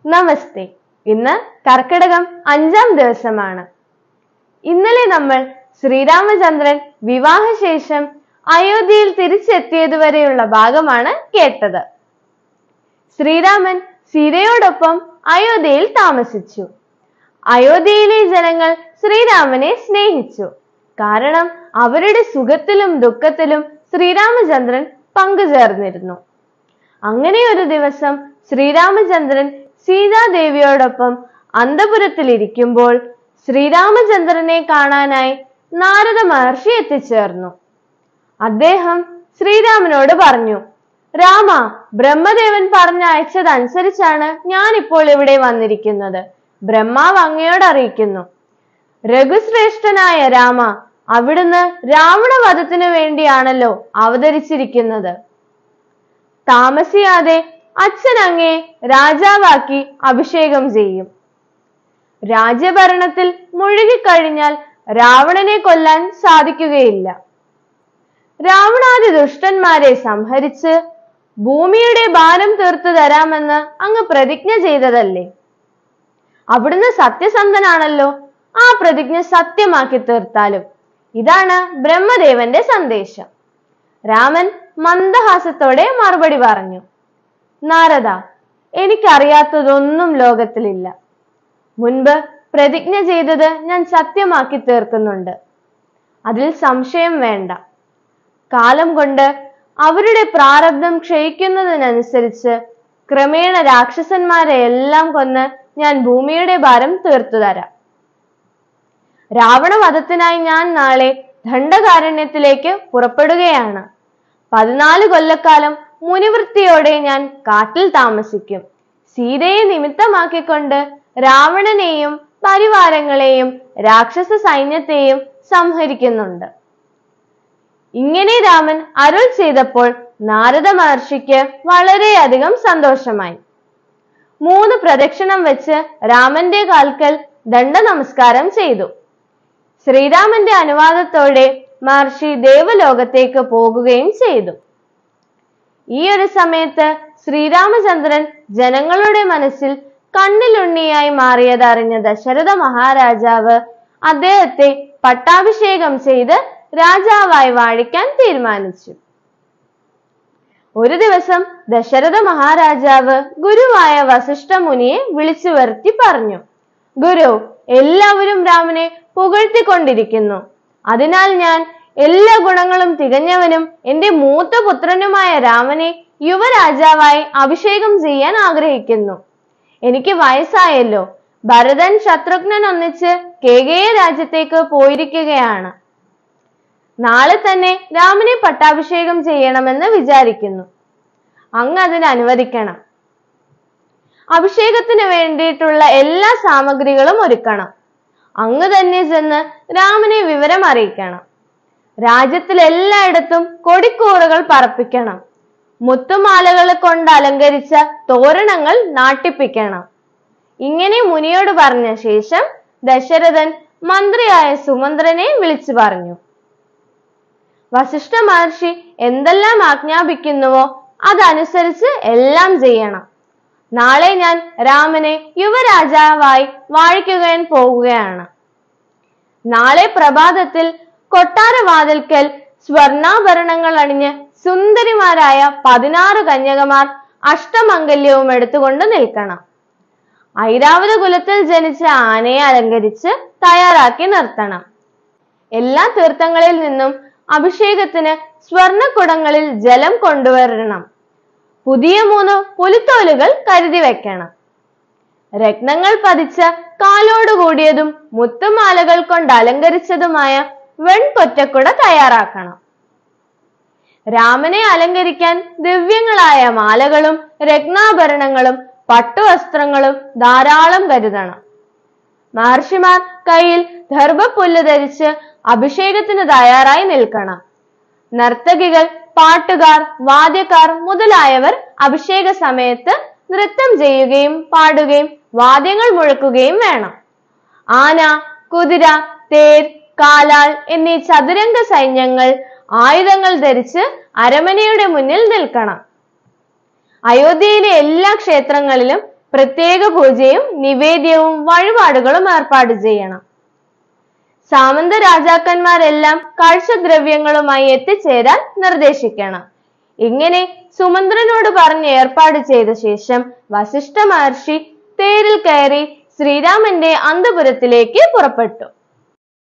നമസ്തേ ഇന്ന് കർക്കിടകം അഞ്ചാം ദിവസമാണ് ഇന്നലെ നമ്മൾ ശ്രീരാമചന്ദ്രൻ വിവാഹശേഷം അയോധ്യയിൽ തിരിച്ചെത്തിയതുവരെയുള്ള ഭാഗമാണ് കേട്ടത് ശ്രീരാമൻ സീതയോടൊപ്പം അയോധ്യയിൽ താമസിച്ചു അയോധ്യയിലെ ജനങ്ങൾ ശ്രീരാമനെ സ്നേഹിച്ചു കാരണം അവരുടെ സുഖത്തിലും ദുഃഖത്തിലും ശ്രീരാമചന്ദ്രൻ പങ്കുചേർന്നിരുന്നു അങ്ങനെ ഒരു ദിവസം ശ്രീരാമചന്ദ്രൻ സീതാദേവിയോടൊപ്പം അന്തപുരത്തിലിരിക്കുമ്പോൾ ശ്രീരാമചന്ദ്രനെ കാണാനായി നാരദ മഹർഷി എത്തിച്ചേർന്നു അദ്ദേഹം ശ്രീരാമനോട് പറഞ്ഞു രാമ ബ്രഹ്മദേവൻ പറഞ്ഞ അയച്ചതനുസരിച്ചാണ് ഞാൻ ഇപ്പോൾ ഇവിടെ വന്നിരിക്കുന്നത് ബ്രഹ്മാവ് അങ്ങയോട് അറിയിക്കുന്നു രഘുശ്രേഷ്ഠനായ രാമ അവിടുന്ന് രാവണവധത്തിനു വേണ്ടിയാണല്ലോ അവതരിച്ചിരിക്കുന്നത് താമസിയാതെ അച്ഛൻ അങ്ങയെ രാജാവാക്കി അഭിഷേകം ചെയ്യും രാജ്യഭരണത്തിൽ മുഴുകിക്കഴിഞ്ഞാൽ രാവണനെ കൊല്ലാൻ സാധിക്കുകയില്ല രാവണാദി ദുഷ്ടന്മാരെ സംഹരിച്ച് ഭൂമിയുടെ ഭാരം തീർത്തു തരാമെന്ന് അങ്ങ് പ്രതിജ്ഞ ചെയ്തതല്ലേ അവിടുന്ന് സത്യസന്ധനാണല്ലോ ആ പ്രതിജ്ഞ സത്യമാക്കി തീർത്താലും ഇതാണ് ബ്രഹ്മദേവന്റെ സന്ദേശം രാമൻ മന്ദഹാസത്തോടെ മറുപടി പറഞ്ഞു നാരദ എനിക്കറിയാത്തതൊന്നും ലോകത്തിലില്ല മുൻപ് പ്രതിജ്ഞ ചെയ്തത് ഞാൻ സത്യമാക്കി തീർക്കുന്നുണ്ട് അതിൽ സംശയം വേണ്ട കാലം കൊണ്ട് അവരുടെ പ്രാരബ്ധം ക്ഷയിക്കുന്നതിനനുസരിച്ച് ക്രമേണ രാക്ഷസന്മാരെ എല്ലാം കൊന്ന് ഞാൻ ഭൂമിയുടെ ഭാരം തീർത്തു തരാം രാവണവധത്തിനായി ഞാൻ നാളെ ദണ്ഡകാരണ്യത്തിലേക്ക് പുറപ്പെടുകയാണ് പതിനാല് കൊല്ലക്കാലം മുനിവൃത്തിയോടെ ഞാൻ കാട്ടിൽ താമസിക്കും സീതയെ നിമിത്തമാക്കിക്കൊണ്ട് രാവണനെയും പരിവാരങ്ങളെയും രാക്ഷസ സൈന്യത്തെയും സംഹരിക്കുന്നുണ്ട് ഇങ്ങനെ രാമൻ അരുൾ ചെയ്തപ്പോൾ നാരദ മഹർഷിക്ക് വളരെയധികം സന്തോഷമായി മൂന്ന് പ്രദക്ഷിണം വെച്ച് രാമന്റെ കാൽക്കൽ ദണ്ഡ നമസ്കാരം ചെയ്തു ശ്രീരാമന്റെ അനുവാദത്തോടെ മഹർഷി ദേവലോകത്തേക്ക് പോകുകയും ചെയ്തു ഈ ഒരു സമയത്ത് ശ്രീരാമചന്ദ്രൻ ജനങ്ങളുടെ മനസ്സിൽ കണ്ണിലുണ്ണിയായി മാറിയതറിഞ്ഞ ദശരഥ മഹാരാജാവ് അദ്ദേഹത്തെ പട്ടാഭിഷേകം ചെയ്ത് രാജാവായി വാഴിക്കാൻ തീരുമാനിച്ചു ഒരു ദിവസം ദശരഥ മഹാരാജാവ് ഗുരുവായ വസിഷ്ഠ മുനിയെ വിളിച്ചു വരുത്തി പറഞ്ഞു ഗുരു എല്ലാവരും രാമനെ പുകഴ്ത്തിക്കൊണ്ടിരിക്കുന്നു അതിനാൽ ഞാൻ എല്ലാ ഗുണങ്ങളും തികഞ്ഞവനും എന്റെ മൂത്ത പുത്രനുമായ രാമനെ യുവരാജാവായി അഭിഷേകം ചെയ്യാൻ ആഗ്രഹിക്കുന്നു എനിക്ക് വയസ്സായല്ലോ ഭരതൻ ശത്രുഘ്നൻ ഒന്നിച്ച് കേകയ രാജ്യത്തേക്ക് പോയിരിക്കുകയാണ് നാളെ തന്നെ രാമനെ പട്ടാഭിഷേകം ചെയ്യണമെന്ന് വിചാരിക്കുന്നു അങ്ങ് അതിന് അനുവദിക്കണം അഭിഷേകത്തിന് വേണ്ടിയിട്ടുള്ള എല്ലാ സാമഗ്രികളും ഒരുക്കണം അങ്ങ് തന്നെ ചെന്ന് രാമനെ വിവരം അറിയിക്കണം രാജ്യത്തിൽ എല്ലായിടത്തും കൊടിക്കൂറുകൾ പറപ്പിക്കണം മുത്തുമാലകൾ കൊണ്ട് അലങ്കരിച്ച തോരണങ്ങൾ നാട്ടിപ്പിക്കണം ഇങ്ങനെ മുനിയോട് പറഞ്ഞ ശേഷം ദശരഥൻ മന്ത്രിയായ സുമന്ത്രനെ വിളിച്ചു പറഞ്ഞു വസിഷ്ഠ മഹർഷി എന്തെല്ലാം ആജ്ഞാപിക്കുന്നുവോ അതനുസരിച്ച് എല്ലാം ചെയ്യണം നാളെ ഞാൻ രാമനെ യുവരാജാവായി വാഴിക്കുവാൻ പോകുകയാണ് നാളെ പ്രഭാതത്തിൽ കൊട്ടാരവാതിൽക്കൽ സ്വർണാഭരണങ്ങൾ അണിഞ്ഞ് സുന്ദരിമാരായ പതിനാറ് കന്യകമാർ അഷ്ടമംഗല്യവും എടുത്തുകൊണ്ട് നിൽക്കണം ഐരാവത കുലത്തിൽ ജനിച്ച ആനയെ അലങ്കരിച്ച് തയ്യാറാക്കി നിർത്തണം എല്ലാ തീർത്ഥങ്ങളിൽ നിന്നും അഭിഷേകത്തിന് സ്വർണക്കുടങ്ങളിൽ ജലം കൊണ്ടുവരണം പുതിയ മൂന്ന് പുലിത്തോലുകൾ കരുതി വെക്കണം രത്നങ്ങൾ പതിച്ച കാലോട് കൂടിയതും മുത്തുമാലകൾ കൊണ്ട് അലങ്കരിച്ചതുമായ വെൺപൊറ്റക്കുട തയ്യാറാക്കണം രാമനെ അലങ്കരിക്കാൻ ദിവ്യങ്ങളായ മാലകളും രത്നാഭരണങ്ങളും പട്ടുവസ്ത്രങ്ങളും ധാരാളം കരുതണം മഹർഷിമാർ കയ്യിൽ ദർഭപ്പുല്ല് ധരിച്ച് അഭിഷേകത്തിന് തയ്യാറായി നിൽക്കണം നർത്തകികൾ പാട്ടുകാർ വാദ്യക്കാർ മുതലായവർ അഭിഷേക സമയത്ത് നൃത്തം ചെയ്യുകയും പാടുകയും വാദ്യങ്ങൾ മുഴക്കുകയും വേണം ആന കുതിര തേർ കാലാൾ എന്നീ ചതുരംഗ സൈന്യങ്ങൾ ആയുധങ്ങൾ ധരിച്ച് അരമനയുടെ മുന്നിൽ നിൽക്കണം അയോധ്യയിലെ എല്ലാ ക്ഷേത്രങ്ങളിലും പ്രത്യേക പൂജയും നിവേദ്യവും വഴിപാടുകളും ഏർപ്പാട് ചെയ്യണം സാമന്ത രാജാക്കന്മാരെല്ലാം കാഴ്ചദ്രവ്യങ്ങളുമായി എത്തിച്ചേരാൻ നിർദ്ദേശിക്കണം ഇങ്ങനെ സുമന്ത്രനോട് പറഞ്ഞ് ഏർപ്പാട് ചെയ്ത ശേഷം വസിഷ്ഠ മഹർഷി തേരിൽ കയറി ശ്രീരാമന്റെ അന്തപുരത്തിലേക്ക് പുറപ്പെട്ടു